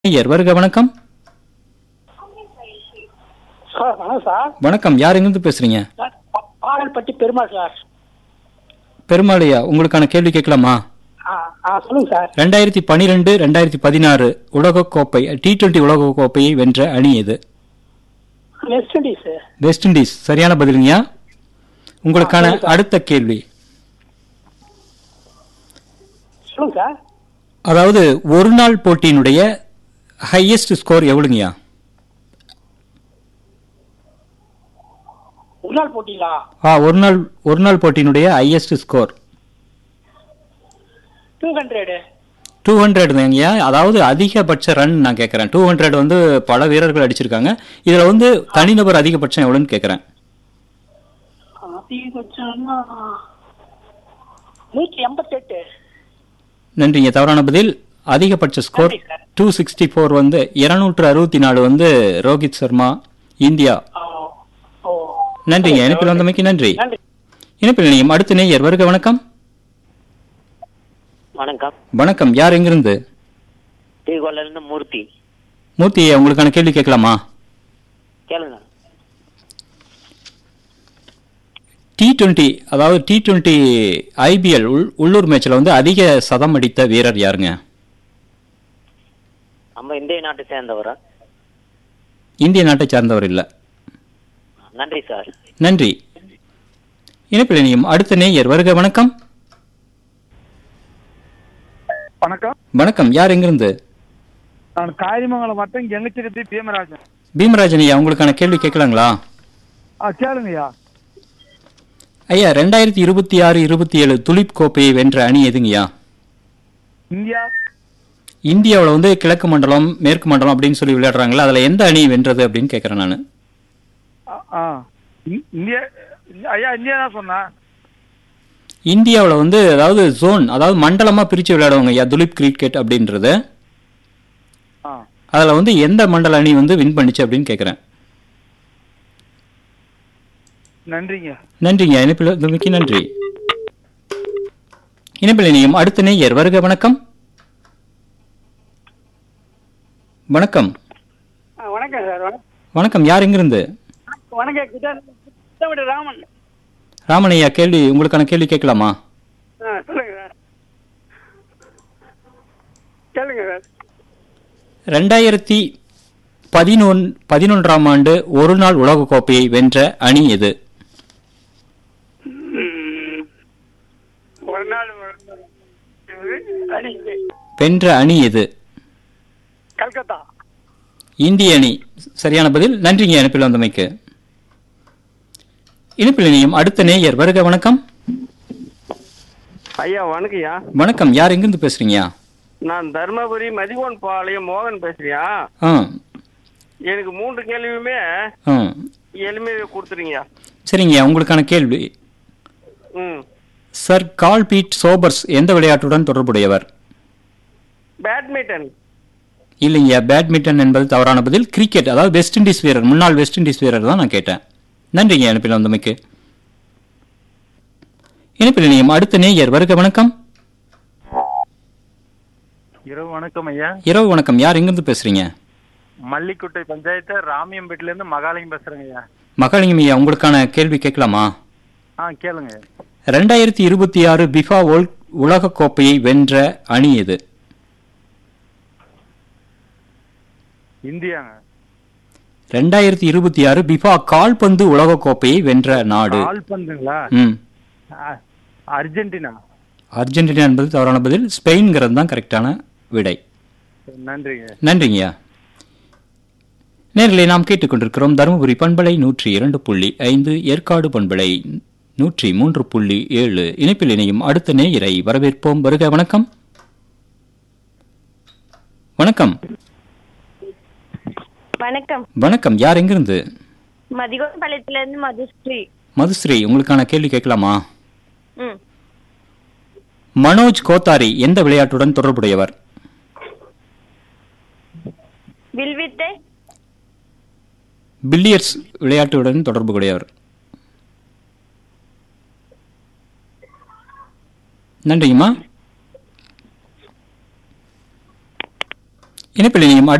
ஐயர் வருக வணக்கம் சார் வணக்கம் சார் வணக்கம் யார் எங்கிருந்து பேசுறீங்க சார் பா- பாகல்பட்டி பெருமாள் சார் பெருமாளையா உங்களுக்கான கேள்வி கேட்கலாமா ஆ ஆ சொல்லுங்க சார் ரெண்டாயிரத்தி பனிரெண்டு ரெண்டாயிரத்தி பதினாறு உலகக்கோப்பை டி டுவெண்டி உலகக்கோப்பையை வென்ற அணி எது வெஸ்ட் இண்டீஸ் வெஸ்ட் இண்டீஸ் சரியான பதிலுங்கய்யா உங்களுக்கான ஆ, சரி சார். அடுத்த கேள்வி சொல்லுங்க சார் அதாவது ஒரு நாள் போட்டியினுடைய ஹையஸ்ட் ஸ்கோர் எவ்வளவுங்கய்யா ஒரு நாள் போட்டிங்களா ஆ ஒரு நாள் ஒரு நாள் போட்டியினுடைய highest score two hundred two ஹண்ட்ரட்ங்கய்யா அதாவது அதிகபட்ச ரன் நான் கேட்குறேன் டூ ஹண்ட்ரட் வந்து பல வீரர்கள் அடிச்சிருக்காங்க இதில் வந்து தனிநபர் அதிகபட்சம் எவ்வளோன்னு கேட்குறேன் அதிகபட்சம்னா நூற்றி எண்பத்தெட்டு நன்றிங்க தவறான பதில் அதிகபட்ச ஸ்கோர் நன்றி சார். டூ சிக்ஸ்டி ஃபோர் வந்து இருநூற்று அறுபத்தி நாலு வந்து ரோஹித் சர்மா இந்தியா ஓ ஓ நன்றிங்க ஓகே, இணைப்பில் ஓகே. வந்தமைக்கு நன்றி நன்றி இணைப்பில் இணையம் அடுத்த நேயர் வருக வணக்கம் வணக்கம் வணக்கம் யார் எங்கிருந்து தீகோலிருந்து மூர்த்தி மூர்த்தி உங்களுக்கான கேள்வி கேட்கலாமா கேளுங்க டி டுவெண்ட்டி அதாவது டி டுவெண்ட்டி ஐபிஎல் உள் உள்ளூர் மேட்ச்ல வந்து அதிக சதம் அடித்த வீரர் யாருங்க நம்ம இந்திய நாட்டை சேர்ந்தவரா இந்திய நாட்டை சார்ந்தவர் இல்லை நன்றி சார் நன்றி இணைப்பில் இணையம் அடுத்த நேயர் வருக வணக்கம் வணக்கம் வணக்கம் யார் எங்கிருந்து நான் காரிமங்கலம் மட்டும் கெங்கச்சிருத்தி பீமராஜன் பீமராஜன் ஐயா உங்களுக்கான கேள்வி கேட்கலாங்களா ஆ கேளுங்கய்யா ஐயா ரெண்டாயிரத்தி இருபத்தி ஆறு இருபத்தி ஏழு துலிப் கோப்பையை வென்ற அணி எதுங்கய்யா இந்தியா இந்தியாவில் வந்து கிழக்கு மண்டலம் மேற்கு மண்டலம் அப்படின்னு சொல்லி விளையாடுறாங்களா அதில் எந்த அணி வென்றது அப்படின்னு கேட்குறேன் நான் ஆ, ஆ இ- இந்தியா ஐயா இந்தியா தான் சொன்னேன் இந்தியாவில் வந்து அதாவது ஜோன் அதாவது மண்டலமாக பிரித்து விளையாடுவாங்க ஐயா துலிப் கிரிக்கெட் அப்படின்றது ஆ அதில் வந்து எந்த மண்டல அணி வந்து வின் பண்ணுச்சு அப்படின்னு கேட்குறேன் நன்றிங்க நன்றிங்க இணைப்பில் இருந்தமைக்கு நன்றி இணைப்பில் இணையம் அடுத்த நேயர் வருக வணக்கம் வணக்கம் ஆ, வணக்கம் சார் வணக்கம் வணக்கம் யார் எங்கிருந்து வணக்கம் கிட்ட கிட்டமிட்ட ராமன் ராமனையா கேள்வி உங்களுக்கான கேள்வி கேட்கலாமா ஆ சொல்லுங்க சார் கேளுங்க சார் ரெண்டாயிரத்தி பதினொன் பதினொன்றாம் ஆண்டு ஒரு நாள் உலகக்கோப்பையை வென்ற அணி எது ம். ஒரு நாள் ஒரு நாள். இது அணி இது. வென்ற அணி எது கல்கத்தா இந்திய அணி சரியான பதில் நன்றிங்க இணைப்பில் வந்தமைக்கு இணைப்பில் இணையம் அடுத்த நேயர் வருக வணக்கம் ஐயா வணக்கம்யா வணக்கம் யார் எங்கிருந்து பேசுறீங்கயா நான் தர்மபுரி மதிகோன் பாளையம் மோகன் பேசுறியா ஆ எனக்கு மூன்று கேள்வியுமே ஆ எளிமையாக கொடுத்துருங்கய்யா சரிங்கய்யா உங்களுக்கான கேள்வி ம் சர் கால் பீட் சோபர்ஸ் எந்த விளையாட்டுடன் தொடர்புடையவர் பேட்மிண்டன் இல்லைங்கய்யா பேட்மிண்டன் என்பது தவறான பதில் கிரிக்கெட் அதாவது வெஸ்ட் இண்டீஸ் வீரர் முன்னாள் வெஸ்ட் இண்டீஸ் வீரர் தான் நான் கேட்டேன் நன்றிங்க இணைப்பில் வந்தமைக்கு இணைப்பில் இணையம் அடுத்த நேயர் வருக வணக்கம் இரவு வணக்கம் ஐயா இரவு வணக்கம் யார் எங்கிருந்து பேசுறீங்க மல்லிக்குட்டை பஞ்சாயத்து ராமியம்பேட்டில இருந்து மகாலிங்கம் பேசுறேங்க ஐயா மகாலிங்கம் ஐயா உங்களுக்கான கேள்வி கேட்கலாமா ஆ கேளுங்க ரெண்டாயிரத்தி இருபத்தி ஆறு பிஃபா வேர்ல்ட் உலக கோப்பையை வென்ற அணி எது இந்தியாங்க ரெண்டாயிரத்தி இருபத்தி ஆறு பிஃபா கால்பந்து உலக கோப்பையை வென்ற நாடு கால் பந்துங்களா ம் ஆ, அர்ஜென்டினா அர்ஜென்டினா என்பது தவறான பதில் ஸ்பெயின்ங்கிறது தான் கரெக்டான விடை நன்றிங்க நன்றிங்கய்யா நேரிலே நாம் கேட்டுக்கொண்டிருக்கிறோம் தருமபுரி பண்பலை நூற்றி இரண்டு புள்ளி ஐந்து ஏற்காடு பண்பலை நூற்றி மூன்று புள்ளி ஏழு இணைப்பில் இணையும் அடுத்த நேயரை வரவேற்போம் வருக வணக்கம் வணக்கம் வணக்கம் வணக்கம் யார் எங்கிருந்து மதிகோபாளையத்துல இருந்து மதுஸ்ரீ மதுஸ்ரீ உங்களுக்கான கேள்வி கேட்கலாமா ம் மனோஜ் கோத்தாரி எந்த விளையாட்டுடன் தொடர்புடையவர் வில்வித்தை பில்லியர்ட்ஸ் விளையாட்டுடன் தொடர்புடையவர் நன்றிங்கம்மா இணைப்பில் இணையும் அடுத்த